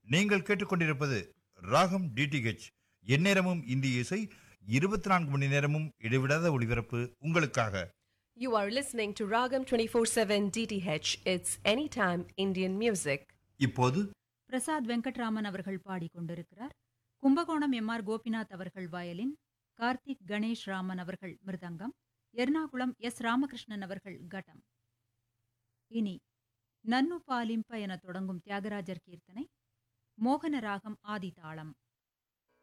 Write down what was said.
நீங்கள் கேட்டுக்கொண்டிருப்பது ராகம் டிடிஹெச் எந்நேரமும் இந்திய இசை இருபத்தி நான்கு மணி நேரமும் இடைவிடாத ஒளிபரப்பு உங்களுக்காக You are listening to Ragam 24/7 DTH. It's anytime Indian music. இப்போது பிரசாத் வெங்கட்ராமன் அவர்கள் பாடிக்கொண்டிருக்கிறார் கும்பகோணம் எம் ஆர் கோபிநாத் அவர்கள் வயலின் கார்த்திக் கணேஷ் ராமன் அவர்கள் மிருதங்கம் எர்ணாகுளம் எஸ் ராமகிருஷ்ணன் அவர்கள் கட்டம் இனி நன்னு பாலிம்ப என தொடங்கும் தியாகராஜர் கீர்த்தனை மோகன ராகம் ஆதிதாளம்